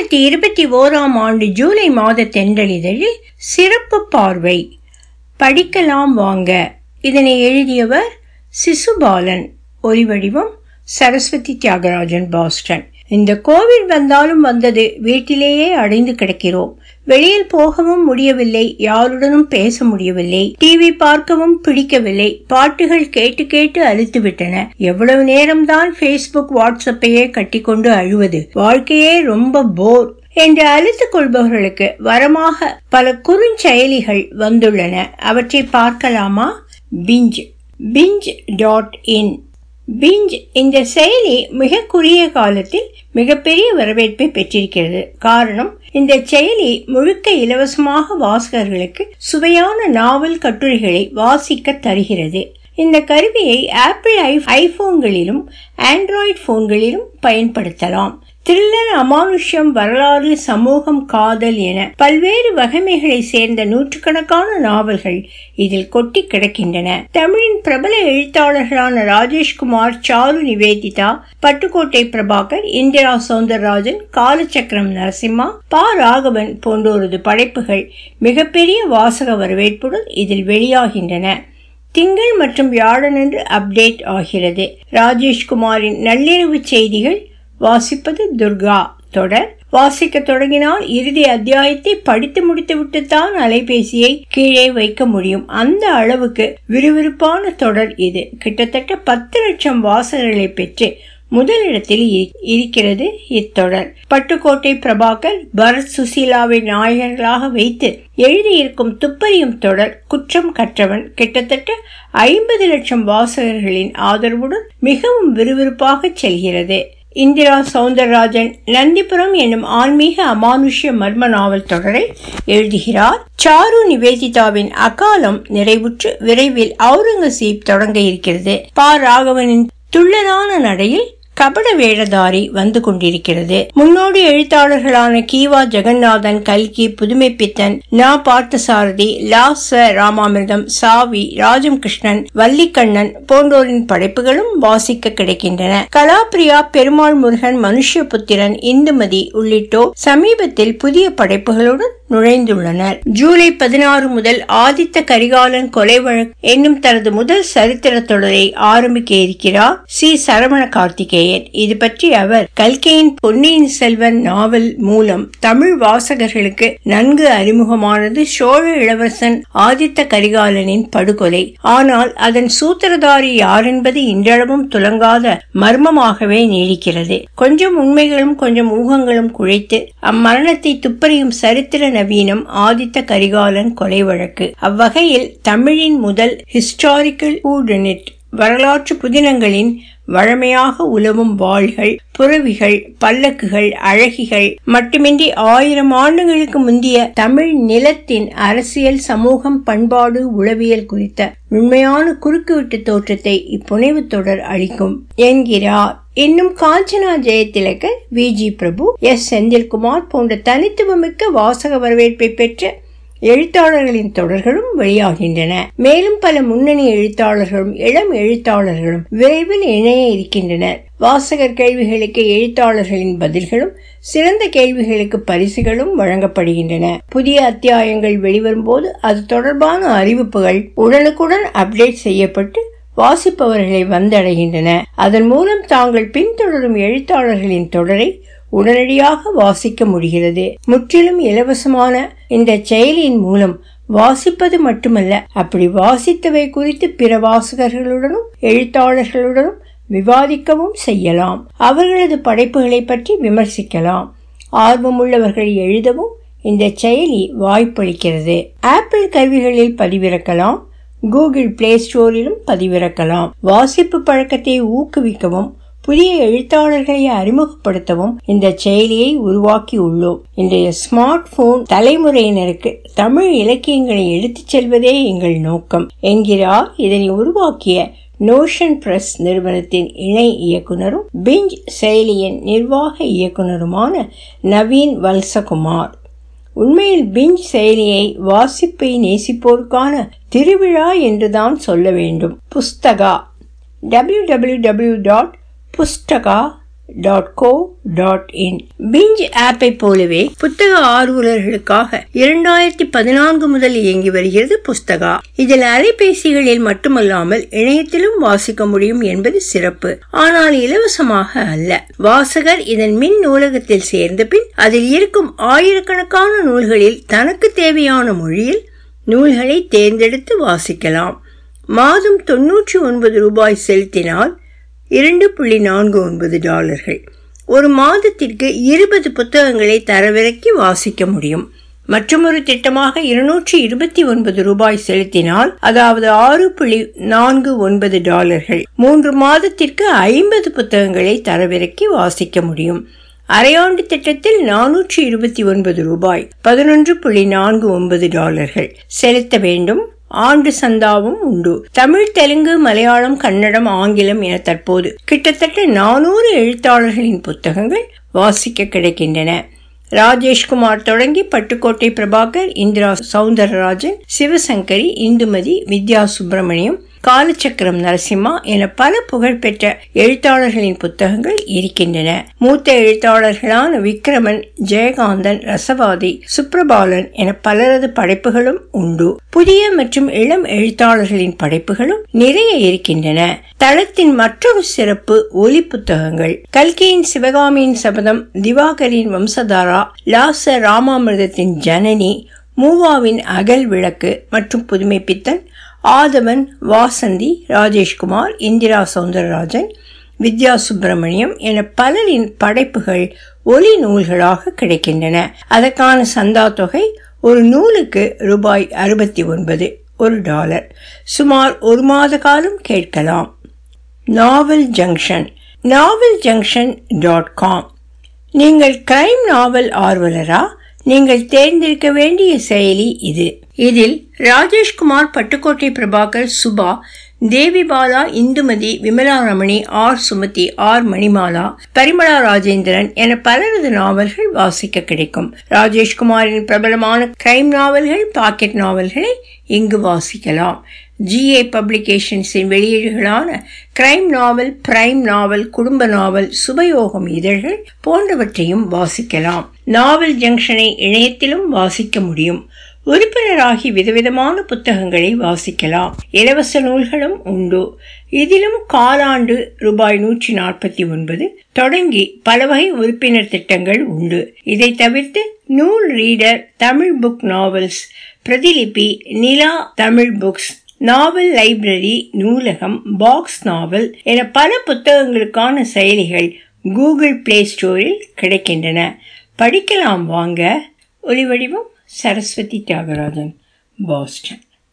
இரண்டாயிரத்தி இருபத்தி ஓராம் ஆண்டு ஜூலை மாத தென்றலிதழில் சிறப்பு பார்வை படிக்கலாம் வாங்க இதனை எழுதியவர் சிசுபாலன் ஒலிவடிவம் சரஸ்வதி தியாகராஜன் பாஸ்டன் இந்த கோவிட் வந்தாலும் வந்தது வீட்டிலேயே அடைந்து கிடக்கிறோம் வெளியில் போகவும் முடியவில்லை யாருடனும் பேச முடியவில்லை டிவி பார்க்கவும் பிடிக்கவில்லை பாட்டுகள் கேட்டு கேட்டு அழுத்து விட்டன எவ்வளவு நேரம்தான் பேஸ்புக் வாட்ஸ்அப்பையே கட்டிக்கொண்டு அழுவது வாழ்க்கையே ரொம்ப போர் என்று அழுத்துக் கொள்பவர்களுக்கு வரமாக பல குறுஞ்செயலிகள் வந்துள்ளன அவற்றை பார்க்கலாமா Pinch Pinch dot in Pinch இந்த செயலி மிக குறுகிய காலத்தில் மிகப்பெரிய வரவேற்பை பெற்றிருக்கிறது காரணம் இந்த செயலி முழுக்க இலவசமாக வாசகர்களுக்கு சுவையான நாவல் கட்டுரைகளை வாசிக்க தருகிறது இந்த கருவியை ஆப்பிள் ஐபோன்களிலும் ஆண்ட்ராய்டு போன்களிலும் பயன்படுத்தலாம் த்ரில்லர் அமானுஷ்யம் வரலாறு சமூகம் காதல் என பல்வேறு வகைமைகளை சேர்ந்த நூற்றுக்கணக்கான நாவல்கள் இதில் கொட்டி கிடக்கின்றன தமிழின் பிரபல எழுத்தாளர்களான ராஜேஷ்குமார் சாரு நிவேதிதா பட்டுக்கோட்டை பிரபாகர் இந்திரா சவுந்தரராஜன் காலச்சக்கரம் நரசிம்மா பா ராகவன் போன்றோரது படைப்புகள் மிகப்பெரிய வாசக வரவேற்புடன் இதில் வெளியாகின்றன திங்கள் மற்றும் வியாழனன்று அப்டேட் ஆகிறது ராஜேஷ்குமாரின் நள்ளிரவு செய்திகள் வாசிப்பது துர்கா தொடர் வாசிக்க தொடங்கினால் இறுதி அத்தியாயத்தை படித்து முடித்துவிட்டுத்தான் அலைபேசியை கீழே வைக்க முடியும் அந்த அளவுக்கு விறுவிறுப்பான தொடர் இது கிட்டத்தட்ட பத்து லட்சம் வாசகர்களை பெற்று முதலிடத்தில் இருக்கிறது இத்தொடர் பட்டுக்கோட்டை பிரபாகர் பரத் சுசீலாவை நாயகர்களாக வைத்து எழுதியிருக்கும் துப்பறியும் தொடர் குற்றம் கற்றவன் கிட்டத்தட்ட ஐம்பது லட்சம் வாசகர்களின் ஆதரவுடன் மிகவும் விறுவிறுப்பாக செல்கிறது இந்திரா சவுந்தரராஜன் நந்திபுரம் என்னும் ஆன்மீக அமானுஷ்ய மர்ம நாவல் தொடரை எழுதுகிறார் சாரு நிவேதிதாவின் அகாலம் நிறைவுற்று விரைவில் அவுரங்கசீப் தொடங்க இருக்கிறது பா ராகவனின் துள்ளலான நடையில் கபட வேடதாரி வந்து கொண்டிருக்கிறது முன்னோடி எழுத்தாளர்களான கீவா ஜெகநாதன் கல்கி புதுமை பித்தன் நா பார்த்தசாரதி லாச ராமாமிர்தம் சாவி ராஜம் கிருஷ்ணன் வள்ளிக்கண்ணன் போன்றோரின் படைப்புகளும் வாசிக்க கிடைக்கின்றன கலாபிரியா பெருமாள் முருகன் மனுஷ்யபுத்திரன் இந்துமதி உள்ளிட்டோர் சமீபத்தில் புதிய படைப்புகளுடன் நுழைந்துள்ளனர் ஜூலை பதினாறு முதல் ஆதித்த கரிகாலன் கொலை வழக்கு என்னும் தனது முதல் சரித்திர தொடரை ஆரம்பிக்க இருக்கிறார் சி சரவண கார்த்திகேயன் இது பற்றி அவர் கல்கையின் பொன்னியின் செல்வன் நாவல் மூலம் தமிழ் வாசகர்களுக்கு நன்கு அறிமுகமானது சோழ இளவரசன் ஆதித்த கரிகாலனின் படுகொலை ஆனால் அதன் சூத்திரதாரி யாரென்பது இன்றளவும் துலங்காத மர்மமாகவே நீடிக்கிறது கொஞ்சம் உண்மைகளும் கொஞ்சம் ஊகங்களும் குழைத்து அம்மரணத்தை துப்பறியும் சரித்திர நவீனம் ஆதித்த கரிகாலன் கொலை வழக்கு அவ்வகையில் தமிழின் முதல் ஹிஸ்டாரிக்கல் ஊடனிட் வரலாற்று புதினங்களின் வழமையாக உலவும் வாள்கள் புறவிகள் பல்லக்குகள் அழகிகள் மட்டுமின்றி ஆயிரம் ஆண்டுகளுக்கு முந்திய தமிழ் நிலத்தின் அரசியல் சமூகம் பண்பாடு உளவியல் குறித்த உண்மையான குறுக்குவிட்டு தோற்றத்தை இப்புனைவு தொடர் அளிக்கும் என்கிறார் இன்னும் Kanchana Jayathilakar V G Prabhu S Senthilkumar போன்ற தனித்துவமிக்க வாசக வரவேற்பை பெற்ற எழுத்தாளர்களின் தொடர்களும் வெளியாகின்றன மேலும் பல முன்னணி எழுத்தாளர்களும் இளம் எழுத்தாளர்களும் விரைவில் இணைய இருக்கின்றனர் வாசகர் கேள்விகளுக்கு எழுத்தாளர்களின் பதில்களும் சிறந்த கேள்விகளுக்கு பரிசுகளும் வழங்கப்படுகின்றன புதிய அத்தியாயங்கள் வெளிவரும்போது அது தொடர்பான அறிவிப்புகள் உடனுக்குடன் அப்டேட் செய்யப்பட்டு வாசிப்பவர்களை வந்தடைகின்றன அதன் மூலம் தாங்கள் பின்தொடரும் எழுத்தாளர்களின் தொடரை உடனடியாக வாசிக்க முடிகிறது முற்றிலும் இலவசமான இந்த செயலியின் மூலம் வாசிப்பது மட்டுமல்ல அப்படி வாசித்தவை குறித்து பிற வாசகர்களுடனும் எழுத்தாளர்களுடனும் விவாதிக்கவும் செய்யலாம் அவர்களது படைப்புகளை பற்றி விமர்சிக்கலாம் ஆர்வமுள்ளவர்கள் எழுதவும் இந்த செயலி வாய்ப்பளிக்கிறது ஆப்பிள் கருவிகளில் பதிவிறக்கலாம் கூகுள் பிளே ஸ்டோரிலும் பதிவிறக்கலாம் வாசிப்பு பழக்கத்தை ஊக்குவிக்கவும் புதிய எழுத்தாளர்களை அறிமுகப்படுத்தவும் இந்த செயலியை உருவாக்கி உள்ளோம் இன்றைய ஸ்மார்ட் போன் தலைமுறையினருக்கு தமிழ் இலக்கியங்களை எடுத்துச் செல்வதே எங்கள் நோக்கம் என்கிறார் இதனை உருவாக்கிய நோஷன் பிரஸ் நிறுவனத்தின் இணை இயக்குனரும் பிஞ்ச் செயலியின் நிர்வாக இயக்குனருமான நவீன் வல்சகுமார் உண்மையில் பிஞ்ச் செயலியை வாசிப்பை நேசிப்போருக்கான திருவிழா என்றுதான் சொல்ல வேண்டும் Pustaka W W W dot Pustaka dot co dot in Pinch ஆப்பை போலவே புத்தக ஆர்வலர்களுக்காக இரண்டாயிரத்தி பதினான்கு முதல் இயங்கி வருகிறது புஸ்தகா இதில் அலைபேசிகளில் மட்டுமல்லாமல் இணையத்திலும் வாசிக்க முடியும் என்பது சிறப்பு ஆனால் இலவசமாக அல்ல வாசகர் இதன் மின் நூலகத்தில் சேர்ந்த பின் அதில் இருக்கும் ஆயிரக்கணக்கான நூல்களில் தனக்கு தேவையான மொழியில் நூல்களை தேர்ந்தெடுத்து வாசிக்கலாம் மாதம் தொன்னூற்றி ஒன்பது ரூபாய் செலுத்தினால் இரண்டு புள்ளி நான்கு ஒன்பது டாலர்கள் ஒரு மாதத்திற்கு இருபது புத்தகங்களை தரவிறக்கி வாசிக்க முடியும் மற்றொரு திட்டமாக இருநூற்றி இருபத்தி ஒன்பது ரூபாய் செலுத்தினால் அதாவது ஆறு புள்ளி நான்கு ஒன்பது டாலர்கள் மூன்று மாதத்திற்கு ஐம்பது புத்தகங்களை தரவிறக்கி வாசிக்க முடியும் அரையாண்டு திட்டத்தில் நானூற்றி இருபத்தி ஒன்பது ரூபாய் பதினொன்று புள்ளி நான்கு ஒன்பது டாலர்கள் செலுத்த வேண்டும் ஆண்டு சந்தாவும் உண்டு தமிழ் தெலுங்கு மலையாளம் கன்னடம் ஆங்கிலம் என தற்போது கிட்டத்தட்ட நானூறு எழுத்தாளர்களின் புத்தகங்கள் வாசிக்க கிடைக்கின்றன ராஜேஷ்குமார் தொடங்கி பட்டுக்கோட்டை பிரபாகர் இந்திரா சவுந்தரராஜன் சிவசங்கரி இந்துமதி வித்யா சுப்பிரமணியம் காலச்சக்கரம் நரசிம்மா என பல புகழ்பெற்ற எழுத்தாளர்களின் புத்தகங்கள் இருக்கின்றன மூத்த எழுத்தாளர்களான விக்ரமன் ஜெயகாந்தன் ரசவாதி சுப்ரபாலன் என பலரது படைப்புகளும் உண்டு புதிய மற்றும் இளம் எழுத்தாளர்களின் படைப்புகளும் நிறைய இருக்கின்றன தளத்தின் மற்றொரு சிறப்பு ஒலி புத்தகங்கள் கல்கியின் சிவகாமியின் சபதம் திவாகரின் வம்சதாரா லாச ராமாமிர்தத்தின் ஜனனி மூவாவின் அகல் விளக்கு மற்றும் புதுமை பித்தன் ஆதவன் வாசந்தி ராஜேஷ்குமார் இந்திரா சவுந்தரராஜன் வித்யா சுப்பிரமணியம் என பலரின் படைப்புகள் ஒலி நூல்களாக கிடைக்கின்றன அதற்கான சந்தா தொகை ஒரு நூலுக்கு ரூபாய் அறுபத்தி ஒன்பது ஒரு டாலர் சுமார் ஒரு மாத காலம் கேட்கலாம் novel junction novel junction dot com நீங்கள் கிரைம் நாவல் ஆர்வலரா நீங்கள் தேர்ந்தெடுக்க வேண்டிய செயலி இது இதில் ராஜேஷ்குமார் பட்டுக்கோட்டை பிரபாகர் சுபா தேவிபாலா இந்துமதி விமலா ரமணி ஆர் சுமதி ஆர் மணிமாலா பரிமளா ராஜேந்திரன் என பலரது நாவல்கள் வாசிக்க கிடைக்கும் ராஜேஷ்குமாரின் பிரபலமான கிரைம் நாவல்கள் பாக்கெட் நாவல்களை இங்கு வாசிக்கலாம் ஜிஏ பப்ளிகேஷன்ஸின் வெளியீடுகளான கிரைம் நாவல் பிரைம் நாவல் குடும்ப நாவல் சுபயோகம் இதழ்கள் போன்றவற்றையும் வாசிக்கலாம் நாவல் ஜங்ஷனை இணையத்திலும் வாசிக்க முடியும் உறுப்பினராகி விதவிதமான புத்தகங்களை வாசிக்கலாம் இலவச நூல்களும் உண்டு இதிலும் காலாண்டு ரூபாய் நூற்றி நாற்பத்தி ஒன்பது தொடங்கி பல வகை உறுப்பினர் திட்டங்கள் உண்டு இதை தவிர்த்து Nool reader Tamil book novels Pratilipi Nila Tamil books novel library நூலகம் பாக்ஸ் நாவல் என பல புத்தகங்களுக்கான செயலிகள் கூகுள் பிளே ஸ்டோரில் கிடைக்கின்றன படிக்கலாம் வாங்க ஒலிவடிவம் சரஸ்வதி தியாகராஜன் பாஸ்டன்